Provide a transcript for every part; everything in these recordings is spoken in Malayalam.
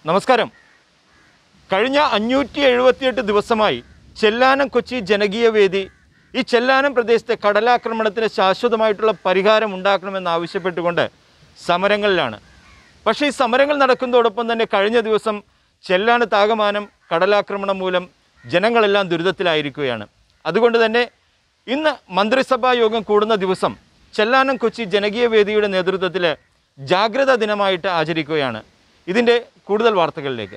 നമസ്കാരം കഴിഞ്ഞ അഞ്ഞൂറ്റി എഴുപത്തിയെട്ട് ദിവസമായി ചെല്ലാനം കൊച്ചി ജനകീയ വേദി ഈ ചെല്ലാനം പ്രദേശത്തെ കടലാക്രമണത്തിന് ശാശ്വതമായിട്ടുള്ള പരിഹാരം ഉണ്ടാക്കണമെന്ന് ആവശ്യപ്പെട്ടുകൊണ്ട് സമരങ്ങളിലാണ് പക്ഷേ ഈ സമരങ്ങൾ നടക്കുന്നതോടൊപ്പം തന്നെ കഴിഞ്ഞ ദിവസം ചെല്ലാനത്താകമാനം കടലാക്രമണം മൂലം ജനങ്ങളെല്ലാം ദുരിതത്തിലായിരിക്കുകയാണ് അതുകൊണ്ട് തന്നെ ഇന്ന് മന്ത്രിസഭാ യോഗം കൂടുന്ന ദിവസം ചെല്ലാനം കൊച്ചി ജനകീയ വേദിയുടെ നേതൃത്വത്തിൽ ജാഗ്രതാ ദിനമായിട്ട് ആചരിക്കുകയാണ് ഇതിൻ്റെ കൂടുതൽ വാർത്തകളിലേക്ക്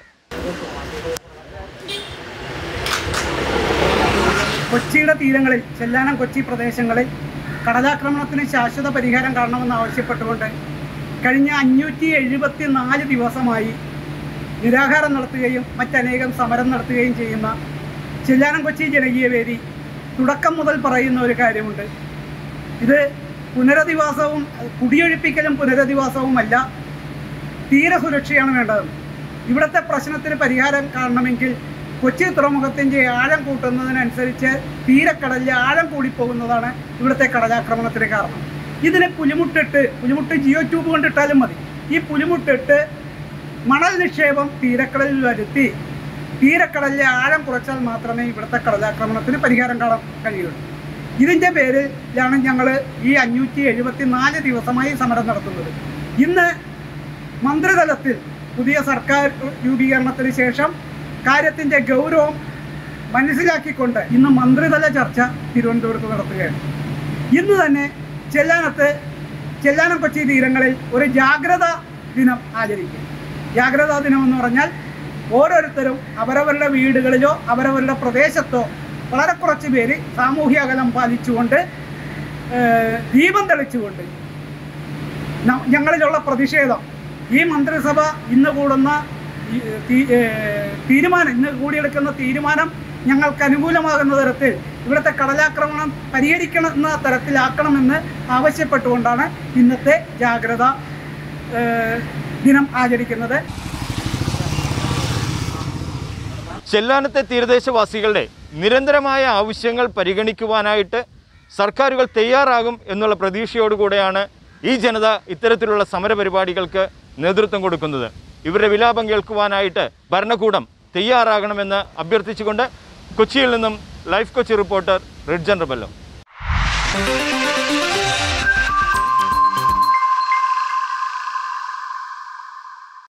കൊച്ചിയുടെ തീരങ്ങളിൽ ചെല്ലാനം കൊച്ചി പ്രദേശങ്ങളിൽ കടലാക്രമണത്തിന് ശാശ്വത പരിഹാരം കാണണമെന്ന് ആവശ്യപ്പെട്ടുകൊണ്ട് കഴിഞ്ഞ അഞ്ഞൂറ്റി എഴുപത്തി നാല് ദിവസമായി നിരാഹാരം നടത്തുകയും മറ്റനേകം സമരം നടത്തുകയും ചെയ്യുന്ന ചെല്ലാനം കൊച്ചി ജനകീയ വേദി തുടക്കം മുതൽ പറയുന്ന ഒരു കാര്യമുണ്ട് ഇത് പുനരധിവാസവും കുടിയൊഴിപ്പിക്കലും പുനരധിവാസവുമല്ല തീരസുരക്ഷയാണ് വേണ്ടത് ഇവിടുത്തെ പ്രശ്നത്തിന് പരിഹാരം കാണണമെങ്കിൽ കൊച്ചി തുറമുഖത്തിൻ്റെ ആഴം കൂട്ടുന്നതിനനുസരിച്ച് തീരക്കടലിൽ ആഴം കൂടിപ്പോകുന്നതാണ് ഇവിടുത്തെ കടലാക്രമണത്തിന് കാരണം ഇതിനെ പുലിമുട്ടിട്ട് പുലിമുട്ട് ജിയോ ട്യൂബ് കൊണ്ടിട്ടാലും മതി ഈ പുലിമുട്ടിട്ട് മണൽ നിക്ഷേപം തീരക്കടലിൽ വരുത്തി തീരക്കടലിലെ ആഴം കുറച്ചാൽ മാത്രമേ ഇവിടുത്തെ കടലാക്രമണത്തിന് പരിഹാരം കാണാൻ കഴിയുള്ളൂ ഇതിൻ്റെ പേരിലാണ് ഞങ്ങൾ ഈ അഞ്ഞൂറ്റി എഴുപത്തി നാല് ദിവസമായി സമരം നടത്തുന്നത് ഇന്ന് മന്ത്രിതലത്തിൽ പുതിയ സർക്കാർ രൂപീകരണത്തിന് ശേഷം കാര്യത്തിൻ്റെ ഗൗരവം മനസ്സിലാക്കിക്കൊണ്ട് ഇന്ന് മന്ത്രിതല ചർച്ച തിരുവനന്തപുരത്ത് നടത്തുകയാണ് ഇന്ന് തന്നെ ചെല്ലാനത്ത് ചെല്ലാനം കൊച്ചി തീരങ്ങളിൽ ഒരു ജാഗ്രതാ ദിനം ആചരിക്കും ജാഗ്രതാ ദിനം എന്ന് പറഞ്ഞാൽ ഓരോരുത്തരും അവരവരുടെ വീടുകളിലോ അവരവരുടെ പ്രദേശത്തോ വളരെ കുറച്ച് പേര് സാമൂഹ്യ അകലം പാലിച്ചുകൊണ്ട് ഏഹ്, ദീപം തെളിച്ചുകൊണ്ട് ന- ഞങ്ങളിലുള്ള പ്രതിഷേധം ഈ മന്ത്രിസഭ ഇന്ന് കൂടുന്ന ഈ, തീ- ഏഹ്, തീരുമാനം ഇന്ന് കൂടിയെടുക്കുന്ന തീരുമാനം ഞങ്ങൾക്ക് അനുകൂലമാകുന്ന തരത്തിൽ ഇവിടുത്തെ കടലാക്രമണം പരിഹരിക്കണമെന്ന തരത്തിലാക്കണമെന്ന് ആവശ്യപ്പെട്ടുകൊണ്ടാണ് ഇന്നത്തെ ജാഗ്രത ഏഹ്, ദിനം ആചരിക്കുന്നത് ചെല്ലാനത്തെ തീരദേശവാസികളുടെ നിരന്തരമായ ആവശ്യങ്ങൾ പരിഗണിക്കുവാനായിട്ട് സർക്കാരുകൾ തയ്യാറാകും എന്നുള്ള പ്രതീക്ഷയോടുകൂടെയാണ് ഈ ജനത ഇത്തരത്തിലുള്ള സമരപരിപാടികൾക്ക് നേതൃത്വം കൊടുക്കുന്നത് ഇവരുടെ വിലാപം കേൾക്കുവാനായിട്ട് ഭരണകൂടം തയ്യാറാകണമെന്ന് അഭ്യർത്ഥിച്ചുകൊണ്ട് കൊച്ചിയിൽ നിന്നും life Kochi reporter Ridgen Rabello